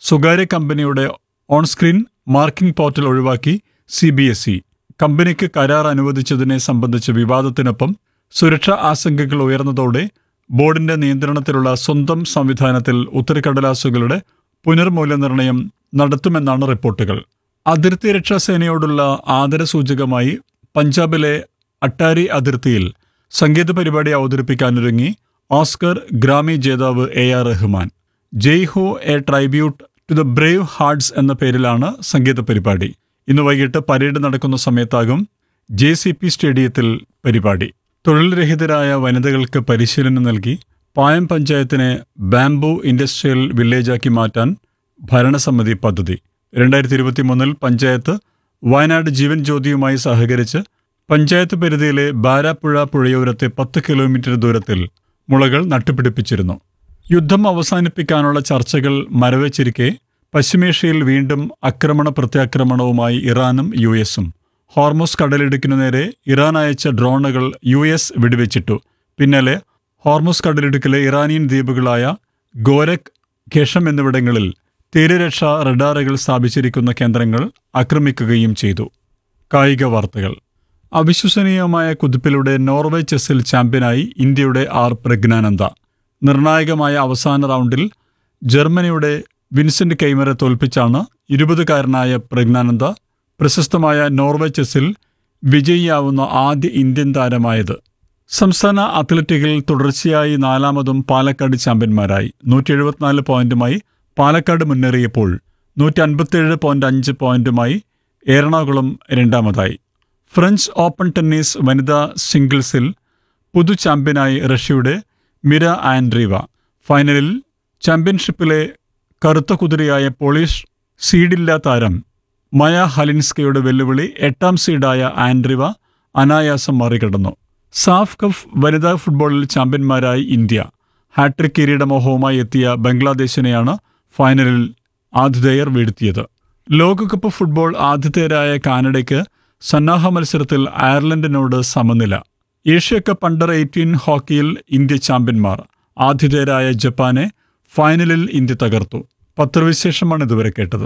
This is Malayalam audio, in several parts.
സ്വകാര്യ കമ്പനിയുടെ ഓൺസ്ക്രീൻ മാർക്കിംഗ് പോർട്ടൽ ഒഴിവാക്കി സി ബി എസ് ഇ കമ്പനിക്ക് കരാർ അനുവദിച്ചതിനെ സംബന്ധിച്ച വിവാദത്തിനൊപ്പം സുരക്ഷാ ആശങ്കകൾ ഉയർന്നതോടെ ബോർഡിന്റെ നിയന്ത്രണത്തിലുള്ള സ്വന്തം സംവിധാനത്തിൽ ഉത്തരക്കടലാസുകളുടെ പുനർമൂല്യനിർണ്ണയം നടത്തുമെന്നാണ് റിപ്പോർട്ടുകൾ അതിർത്തി രക്ഷാ സേനയോടുള്ള ആദരസൂചകമായി പഞ്ചാബിലെ അട്ടാരി അതിർത്തിയിൽ സംഗീത പരിപാടി അവതരിപ്പിക്കാനൊരുങ്ങി ഓസ്കർ ഗ്രാമി ജേതാവ് A R Rahman Jai Ho a tribute to the brave hearts എന്ന പേരിലാണ് സംഗീത പരിപാടി ഇന്ന് വൈകിട്ട് പരേഡ് നടക്കുന്ന സമയത്താകും ജെ സി പി സ്റ്റേഡിയത്തിൽ പരിപാടി തൊഴിൽ രഹിതരായ വനിതകൾക്ക് പരിശീലനം നൽകി പായം പഞ്ചായത്തിനെ ബാംബു ഇൻഡസ്ട്രിയൽ വില്ലേജാക്കി മാറ്റാൻ ഭരണസമിതി പദ്ധതി രണ്ടായിരത്തി ഇരുപത്തി മൂന്നിൽ പഞ്ചായത്ത് വയനാട് ജീവൻ ജ്യോതിയുമായി സഹകരിച്ച് പഞ്ചായത്ത് പരിധിയിലെ ബാരാപ്പുഴ പുഴയോരത്തെ പത്ത് കിലോമീറ്റർ ദൂരത്തിൽ മുളകൾ നട്ടുപിടിപ്പിച്ചിരുന്നു യുദ്ധം അവസാനിപ്പിക്കാനുള്ള ചർച്ചകൾ മരവച്ചിരിക്കെ പശ്ചിമേഷ്യയിൽ വീണ്ടും ആക്രമണ പ്രത്യാക്രമണവുമായി ഇറാനും യു എസും ഹോർമോസ് കടലിടുക്കിനു നേരെ ഇറാൻ അയച്ച ഡ്രോണുകൾ യു എസ് വെടിവെച്ചിട്ടു പിന്നാലെ ഹോർമോസ് കടലിടുക്കിലെ ഇറാനിയൻ ദ്വീപുകളായ ഗോരഖ് ഖേഷം എന്നിവിടങ്ങളിൽ തീരരക്ഷാ റഡാറുകൾ സ്ഥാപിച്ചിരിക്കുന്ന കേന്ദ്രങ്ങൾ ആക്രമിക്കുകയും ചെയ്തു കായിക വാർത്തകൾ അവിശ്വസനീയമായ കുതിപ്പിലൂടെ നോർവേ ചെസ്സിൽ ചാമ്പ്യനായി ഇന്ത്യയുടെ ആർ പ്രജ്ഞാനന്ദ നിർണായകമായ അവസാന റൗണ്ടിൽ ജർമ്മനിയുടെ വിൻസെന്റ് കെയ്മറെ തോൽപ്പിച്ചാണ് ഇരുപതുകാരനായ പ്രജ്ഞാനന്ദ പ്രശസ്തമായ നോർവേ ചെസ്സിൽ വിജയിയാവുന്ന ആദ്യ ഇന്ത്യൻ താരമായത് സംസ്ഥാന അത്ലറ്റുകളിൽ തുടർച്ചയായി നാലാമതും പാലക്കാട് ചാമ്പ്യന്മാരായി നൂറ്റി എഴുപത്തിനാല് പോയിന്റുമായി പാലക്കാട് മുന്നേറിയപ്പോൾ നൂറ്റി അൻപത്തിയേഴ് പോയിന്റ് അഞ്ച് പോയിന്റുമായി എറണാകുളം രണ്ടാമതായി ഫ്രഞ്ച് ഓപ്പൺ ടെന്നീസ് വനിതാ സിംഗിൾസിൽ പുതു ചാമ്പ്യനായി റഷ്യയുടെ മിര ആൻഡ്രീവ ഫൈനലിൽ ചാമ്പ്യൻഷിപ്പിലെ കറുത്ത കുതിരയായ പോളിഷ് സീഡില്ല താരം മയ ഹലിൻസ്കയുടെ വെല്ലുവിളി എട്ടാം സീഡായ ആൻഡ്രിവ അനായാസം മറികടന്നു സാഫ് കഫ് വനിതാ ഫുട്ബോളിൽ ചാമ്പ്യന്മാരായി ഇന്ത്യ ഹാട്രിക് കിരീടമോഹവുമായി എത്തിയ ബംഗ്ലാദേശിനെയാണ് ഫൈനലിൽ ആതിഥേയർ വീഴ്ത്തിയത് ലോകകപ്പ് ഫുട്ബോൾ ആതിഥേയരായ കാനഡയ്ക്ക് സന്നാഹ മത്സരത്തിൽ അയർലൻഡിനോട് സമനില ഏഷ്യ കപ്പ് അണ്ടർ എയ്റ്റീൻ ഹോക്കിയിൽ ഇന്ത്യ ചാമ്പ്യന്മാർ ആതിഥേയരായ ജപ്പാനെ ഫൈനലിൽ ഇന്ത്യ തകർത്തു പത്രവിശേഷമാണ് ഇതുവരെ കേട്ടത്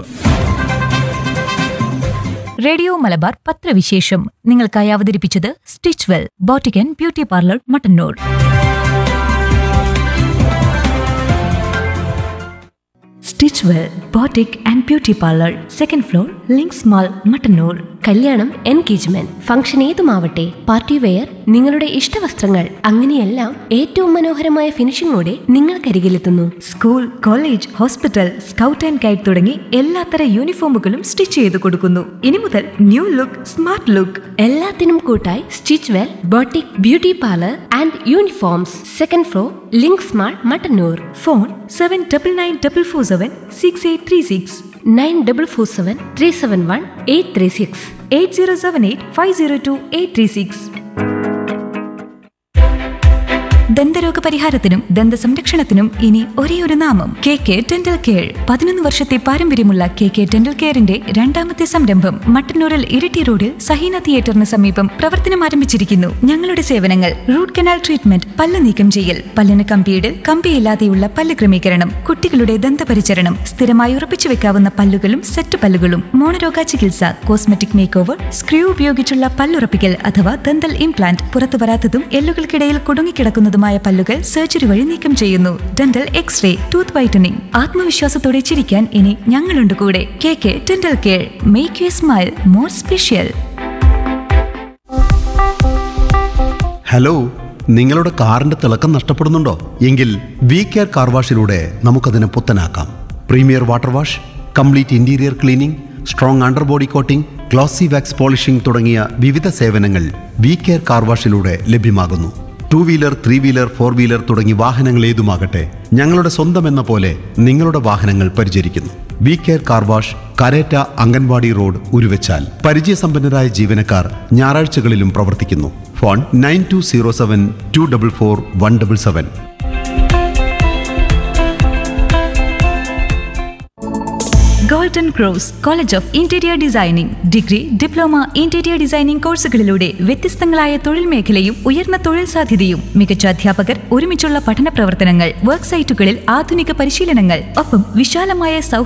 റേഡിയോ മലബാർ പത്രവിശേഷം നിങ്ങൾക്കായി അവതരിപ്പിച്ചത് stitch well boutique and beauty parlour Mattannur stitch well boutique and beauty parlour second floor links mall Mattannur കല്യാണം എൻഗേജ്മെന്റ് ഫംഗ്ഷൻ ഏതുമാവട്ടെ പാർട്ടി വെയർ നിങ്ങളുടെ ഇഷ്ടവസ്ത്രങ്ങൾ അങ്ങനെയെല്ലാം ഏറ്റവും മനോഹരമായ ഫിനിഷിംഗോടെ നിങ്ങൾക്കരികിലെത്തുന്നു school college hospital scout and guide തുടങ്ങി എല്ലാത്തര യൂണിഫോമുകളും സ്റ്റിച്ച് ചെയ്ത് കൊടുക്കുന്നു ഇനി മുതൽ ന്യൂ ലുക്ക് സ്മാർട്ട് ലുക്ക് എല്ലാത്തിനും കൂട്ടായി stitch well boutique beauty parlour and uniforms second floor links mall Mattannur phone seven double nine double four seven six eight three six nine double four seven three seven one eight three six eight zero seven eight five zero two eight three six ദന്തരോഗ പരിഹാരത്തിനും ദന്ത സംരക്ഷണത്തിനും ഇനി ഒരേ ഒരു നാമം കെ കെ ഡെന്റൽ കെയർ പതിനൊന്ന് വർഷത്തെ പാരമ്പര്യമുള്ള കെ കെ ഡെന്റൽ കെയറിന്റെ രണ്ടാമത്തെ സംരംഭം മട്ടന്നൂരിൽ ഇരിട്ടി റോഡിൽ സഹീന തിയേറ്ററിന് സമീപം പ്രവർത്തനം ആരംഭിച്ചിരിക്കുന്നു ഞങ്ങളുടെ സേവനങ്ങൾ റൂട്ട് കനാൽ ട്രീറ്റ്മെന്റ് പല്ല് നീക്കം ചെയ്യൽ പല്ലിന് കമ്പിയിടൽ കമ്പിയില്ലാതെയുള്ള പല്ല് ക്രമീകരണം കുട്ടികളുടെ ദന്തപരിചരണം സ്ഥിരമായി ഉറപ്പിച്ചു വെക്കാവുന്ന പല്ലുകളും സെറ്റ് പല്ലുകളും മോണരോഗ ചികിത്സ കോസ്മെറ്റിക് മേക്ക് ഓവർ സ്ക്രൂ ഉപയോഗിച്ചുള്ള പല്ലുറപ്പിക്കൽ അഥവാ ദന്തൽ ഇംപ്ലാന്റ് പുറത്തു വരാത്തതും എല്ലുകൾക്കിടയിൽ കുടുങ്ങിക്കിടക്കുന്നതുമായ പല്ലുകൾ സർജറി വഴി നീക്കം ചെയ്യുന്നു ഡെന്റൽ എക്സ്റേ ടൂത്ത് വൈറ്റനിങ് ആത്മവിശ്വാസത്തോടെ ചിരിക്കാൻ ഇനി ഞങ്ങളുണ്ട് കൂടെ K K dental care make you smile more special hello നിങ്ങളുടെ കാറിന്റെ തിളക്കം നഷ്ടപ്പെടുന്നുണ്ടോ എങ്കിൽ വി കെയർ കാർ വാഷിലൂടെ നമുക്കതിനെ പുത്തനാക്കാം premier water wash complete interior cleaning strong underbody coating glossy wax polishing തുടങ്ങിയ വിവിധ സേവനങ്ങൾ വി കെയർ കാർ വാഷിലൂടെ ലഭ്യമാകുന്നു two wheeler three wheeler four wheeler തുടങ്ങി വാഹനങ്ങൾ ഏതുമാകട്ടെ ഞങ്ങളുടെ സ്വന്തം എന്ന പോലെ നിങ്ങളുടെ വാഹനങ്ങൾ പരിചരിക്കുന്നു വി കെയർ കാർ വാഷ് കരേറ്റ അംഗൻവാടി റോഡ് ഉരുവച്ചാൽ പരിചയസമ്പന്നരായ ജീവനക്കാർ ഞായറാഴ്ചകളിലും പ്രവർത്തിക്കുന്നു phone nine two zero seven two double four one double seven golden cross college of interior designing degree diploma interior designing കോഴ്സുകളിലൂടെ വ്യത്യസ്തങ്ങളായ തൊഴിൽ മേഖലയും ഉയർന്ന തൊഴിൽ സാധ്യതയും മികച്ച അധ്യാപകർ ഒരുമിച്ചുള്ള പഠന പ്രവർത്തനങ്ങൾ വർക്ക് സൈറ്റുകളിൽ ആധുനിക പരിശീലനങ്ങൾ ഒപ്പം വിശാലമായ സൗ